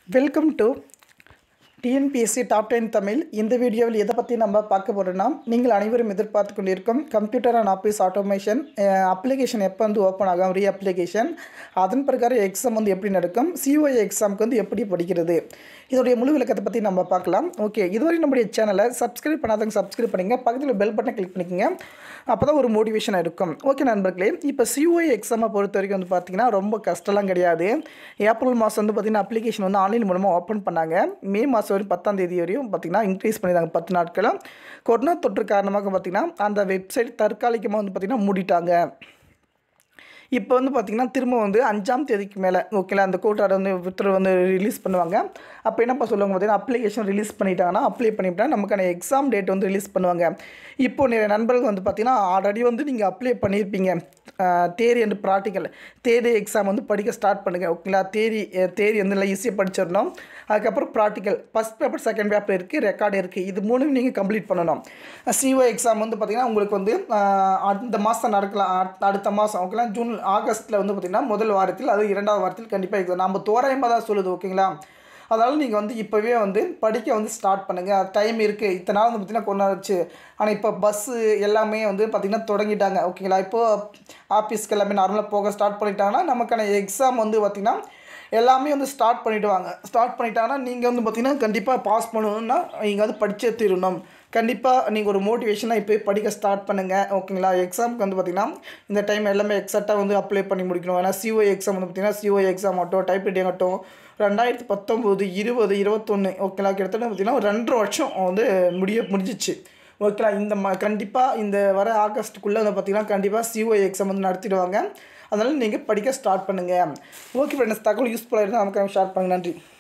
welcome to TNPSC top ten Tamil இந்த வீடியோவில் எதை பற்றி நம்ம பார்க்க போகிறோம்னா நீங்கள் அனைவரும் எதிர்பார்த்து கொண்டிருக்கும் computer and office automation application எப்போ வந்து ஓப்பன் ஆகும் ரீ அப்ளிகேஷன் அதன் பிரகாரம் எக்ஸாம் வந்து எப்படி நடக்கும் சிஓஏ எக்ஸாமுக்கு வந்து எப்படி படிக்கிறது இதோடைய முழு விளக்கத்தை பற்றி நம்ம பார்க்கலாம் ஓகே இதுவரை நம்முடைய சேனலை சப்ஸ்கிரைப் பண்ணாதவங்க சப்ஸ்கிரைப் பண்ணிங்க பக்கத்தில் பெல் பட்டனை கிளிக் பண்ணிக்கோங்க அப்போ தான் ஒரு மோட்டிவேஷனாக இருக்கும் ஓகே நண்பர்களே இப்போ சிஓஏ எக்ஸாமை பொறுத்த வரைக்கும் வந்து பார்த்திங்கன்னா ரொம்ப கஷ்டம்லாம் கிடையாது ஏப்ரல் மாதம் வந்து பார்த்திங்கன்னா அப்ளிகேஷன் வந்து ஆன்லைன் மூலமாக ஓப்பன் பண்ணாங்க மே மாதம் வரையும் பத்தாம் தேதி வரையும் பார்த்திங்கன்னா இன்க்ரீஸ் பண்ணியிருந்தாங்க பத்து நாட்களும் கொரோனா தொற்று காரணமாக பார்த்திங்கன்னா அந்த வெப்சைட் தற்காலிகமாக வந்து பார்த்திங்கன்னா மூடிட்டாங்க இப்போ வந்து பார்த்திங்கன்னா திரும்ப வந்து அஞ்சாம் தேதிக்கு மேலே ஓகேங்களா அந்த கோர்ட்டார் வந்து உத்தரவு வந்து ரிலீஸ் பண்ணுவாங்க அப்போ என்னப்பா சொல்லுவாங்க பார்த்தீங்கன்னா அப்ளிகேஷன் ரிலீஸ் பண்ணிட்டாங்கன்னா அப்ளை பண்ணிவிட்டா நமக்கான எக்ஸாம் டேட் வந்து ரிலீஸ் பண்ணுவாங்க இப்போ நிறைய நண்பர்கள் வந்து பார்த்திங்கன்னா ஆல்ரெடி வந்து நீங்கள் அப்ளை பண்ணியிருப்பீங்க theory and practical theory exam வந்து படிக்க ஸ்டார்ட் பண்ணுங்கள் ஓகேங்களா தேரி தேரி வந்து நல்லா ஈஸியாக படிச்சிடணும் அதுக்கப்புறம் practical first paper second paper இருக்குது ரெக்கார்டு இருக்குது இது மூணும் நீங்கள் கம்ப்ளீட் பண்ணணும் சிஓ எக்ஸாம் வந்து பார்த்திங்கன்னா உங்களுக்கு வந்து அந்த மாதம் நடக்கலாம் அடுத்த மாதம் ஓகேங்களா ஜூன் ஆகஸ்ட்டில் வந்து பார்த்திங்கன்னா முதல் வாரத்தில் அது இரண்டாவது வாரத்தில் கண்டிப்பாக எக்ஸாம் நம்ம தோராயமாக தான் சொல்லுது ஓகேங்களா அதனால் நீங்கள் வந்து இப்போவே வந்து படிக்க வந்து ஸ்டார்ட் பண்ணுங்கள் டைம் இருக்குது இத்தனை நாள் வந்து பார்த்திங்கன்னா கொண்டாடுச்சு ஆனால் இப்போ பஸ்ஸு எல்லாமே வந்து பார்த்திங்கன்னா தொடங்கிட்டாங்க ஓகேங்களா இப்போது ஆஃபீஸ்க்கு எல்லாமே நார்மலாக போக ஸ்டார்ட் பண்ணிட்டாங்கன்னா நமக்கான எக்ஸாம் வந்து பார்த்திங்கன்னா எல்லாமே வந்து ஸ்டார்ட் பண்ணிவிடுவாங்க ஸ்டார்ட் பண்ணிட்டாங்கன்னா நீங்கள் வந்து பார்த்திங்கன்னா கண்டிப்பாக பாஸ் பண்ணணுன்னா நீங்கள் வந்து படித்தே தீரணும் கண்டிப்பாக நீங்கள் ஒரு மோட்டிவேஷனாக இப்போ படிக்க ஸ்டார்ட் பண்ணுங்கள் ஓகேங்களா எக்ஸாமுக்கு வந்து பார்த்திங்கன்னா இந்த டைம் எல்லாமே எக்ஸாக்டாக வந்து அப்ளை பண்ணி முடிக்கணும் ஏன்னா சிஓ எக்ஸாம் வந்து பார்த்திங்கன்னா சிஓ எக்ஸாம் ஆகட்டும் டைப் ரைட்டிங் ஆகட்டும் ரெண்டாயிரத்தி பத்தொம்போது இருபது இருபத்தொன்று ஓகேங்களா கிட்டத்தட்ட பார்த்திங்கன்னா ஒரு ரெண்டரை வருஷம் வந்து முடிய முடிஞ்சிச்சு ஓகேங்களா இந்த ம கண்டிப்பாக இந்த வர ஆகஸ்ட்டுக்குள்ளே வந்து பார்த்திங்கன்னா கண்டிப்பாக சிஓ எக்ஸாம் வந்து நடத்திடுவாங்க அதனால் நீங்கள் படிக்க ஸ்டார்ட் பண்ணுங்கள் ஓகே ஃப்ரெண்ட்ஸ் தகவல் யூஸ்ஃபுல்லாக இருந்தால் நமக்கு ஷேர் பண்ணுங்கள் நன்றி